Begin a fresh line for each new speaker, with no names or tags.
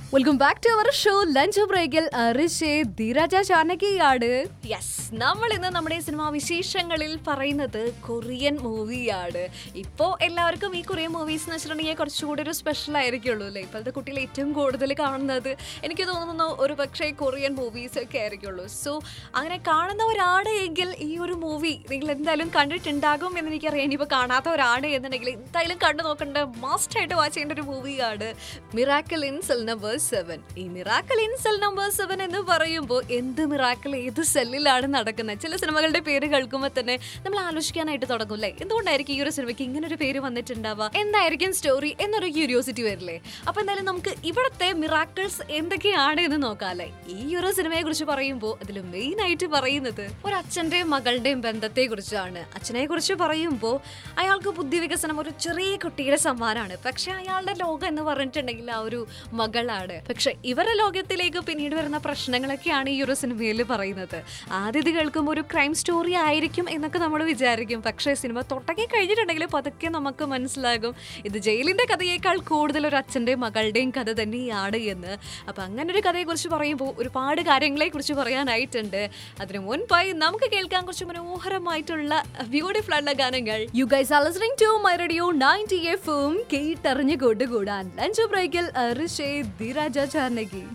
welcome back to our show lunch ബ്രേക്കിൽ ഋഷേ ധീരജ ചാനകിയാണ് yes നമ്മൾ ഇന്ന് നമ്മുടെ സിനിമാ വിശേഷങ്ങളിൽ പറയുന്നത് കൊറിയൻ മൂവിയാണ് ഇപ്പോൾ എല്ലാവർക്കും ഈ കൊറിയൻ മൂവീസ് എന്ന് വെച്ചിട്ടുണ്ടെങ്കിൽ കുറച്ചുകൂടി ഒരു സ്പെഷ്യൽ ആയിരിക്കുള്ളൂ അല്ലേ ഇപ്പോഴത്തെ കുട്ടികൾ ഏറ്റവും കൂടുതൽ കാണുന്നത് എനിക്ക് തോന്നുന്നു ഒരു പക്ഷേ കൊറിയൻ മൂവീസ് ഒക്കെ ആയിരിക്കുള്ളൂ സോ അങ്ങനെ കാണുന്നവരാണ് എങ്കിൽ ഈ ഒരു മൂവി നിങ്ങൾ എന്തായാലും കണ്ടിട്ടുണ്ടാകും എന്ന് എനിക്കറിയാം ഇനിയിപ്പോൾ കാണാത്തവരാണ് എന്നുണ്ടെങ്കിൽ എന്തായാലും കണ്ടു നോക്കേണ്ട മസ്റ്റ് ആയിട്ട് വാച്ച് ചെയ്യേണ്ട ഒരു മൂവിയാണ് miracle in cell number seven ഈ miracle in cell number seven എന്ന് പറയുമ്പോൾ എന്ത് മിറാക്കിൾ ഏത് സെല്ലിലാണ് നടക്കുന്നത് ചില സിനിമകളുടെ പേര് കേൾക്കുമ്പോൾ തന്നെ നമ്മൾ ആലോചിക്കാനായിട്ട് തുടങ്ങും അല്ലേ എന്തുകൊണ്ടായിരിക്കും ഈ ഒരു സിനിമയ്ക്ക് ഇങ്ങനെ ഒരു പേര് വന്നിട്ടുണ്ടാവുക എന്തായിരിക്കും സ്റ്റോറി എന്നൊരു ക്യൂരിയോസിറ്റി വരില്ലേ അപ്പൊ എന്തായാലും നമുക്ക് ഇവിടുത്തെ മിറാക്കിൾസ് എന്തൊക്കെയാണ് എന്ന് നോക്കാം അല്ലേ ഈ ഒരു സിനിമയെ കുറിച്ച് പറയുമ്പോൾ അതിൽ മെയിൻ ആയിട്ട് പറയുന്നത് ഒരു അച്ഛന്റെയും മകളുടെയും ബന്ധത്തെ കുറിച്ചാണ് അച്ഛനെ കുറിച്ച് പറയുമ്പോൾ അയാൾക്ക് ബുദ്ധി വികസനം ഒരു ചെറിയ കുട്ടിയുടെ സമ്മാനമാണ് പക്ഷെ അയാളുടെ ലോകം എന്ന് പറഞ്ഞിട്ടുണ്ടെങ്കിൽ ആ ഒരു മകളാണ് പക്ഷെ ഇവരുടെ ലോകത്തിലേക്ക് പിന്നീട് വരുന്ന പ്രശ്നങ്ങളൊക്കെയാണ് ഈ ഒരു സിനിമയിൽ പറയുന്നത് ആദ്യം ഇത് കേൾക്കുമ്പോൾ ഒരു ക്രൈം സ്റ്റോറി ആയിരിക്കും എന്നൊക്കെ നമ്മൾ വിചാരിക്കും പക്ഷേ സിനിമ തൊട്ടൊക്കെ കഴിഞ്ഞിട്ടുണ്ടെങ്കിൽ പതുക്കെ നമുക്ക് മനസ്സിലാകും ഇത് ജയിലിന്റെ കഥയേക്കാൾ കൂടുതൽ ഒരു അച്ഛന്റെയും മകളുടെയും കഥ തന്നെയാണ് എന്ന് അപ്പൊ അങ്ങനെ ഒരു കഥയെക്കുറിച്ച് പറയുമ്പോൾ ഒരുപാട് കാര്യങ്ങളെ കുറിച്ച് പറയാനായിട്ടുണ്ട് അതിനു മുൻപായി നമുക്ക് കേൾക്കാൻ കുറച്ച് മനോഹരമായിട്ടുള്ള ബ്യൂട്ടിഫുൾ ആയിട്ടുള്ള ഗാനങ്ങൾ you guys are listening to my radio 90 എഫും കേട്ടറിഞ്ഞു കൊണ്ടുകൂടാൻ ലഞ്ച് ബ്രേക്കിൽ ഋഷേ ധീരാജ ചാനകി